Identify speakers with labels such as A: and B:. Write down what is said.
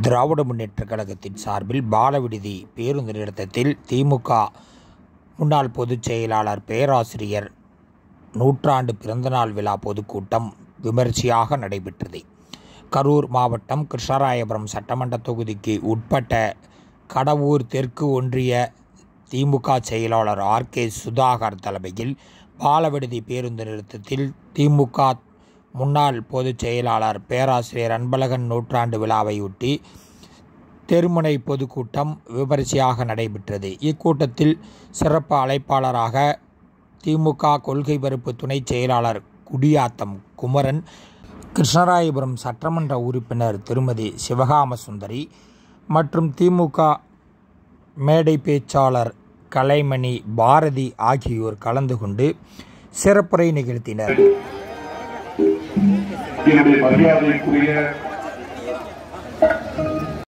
A: திராவிட முன்னேற்றக் கழகத்தின் சார்பில் பாலவிடுதி பேருந்து நிறுத்தத்தில் திமுக முன்னாள் பொதுச் செயலாளர் பேராசிரியர் நூற்றாண்டு பிறந்தநாள் விழா பொதுக்கூட்டம் விமர்சையாக நடைபெற்றது கரூர் மாவட்டம் கிருஷ்ணராயபுரம் சட்டமன்ற தொகுதிக்கு உட்பட்ட கடவூர் தெற்கு ஒன்றிய திமுக செயலாளர் ஆர் கே சுதாகர் தலைமையில் பாலவிடுதி பேருந்து நிறுத்தத்தில் திமுக முன்னாள் பொதுச் செயலாளர் பேராசிரியர் அன்பழகன் நூற்றாண்டு விழாவையொட்டி தெருமுனை பொதுக்கூட்டம் விமரிசையாக நடைபெற்றது இக்கூட்டத்தில் சிறப்பு அழைப்பாளராக திமுக கொள்கை பரப்பு துணை செயலாளர் குடியாத்தம் குமரன் கிருஷ்ணராயபுரம் சட்டமன்ற உறுப்பினர் திருமதி சிவகாம சுந்தரி மற்றும் திமுக மேடை பேச்சாளர் கலைமணி பாரதி ஆகியோர் கலந்து கொண்டு சிறப்புரை நிகழ்த்தினர்
B: என்னுடைய மரியாதைக்குரிய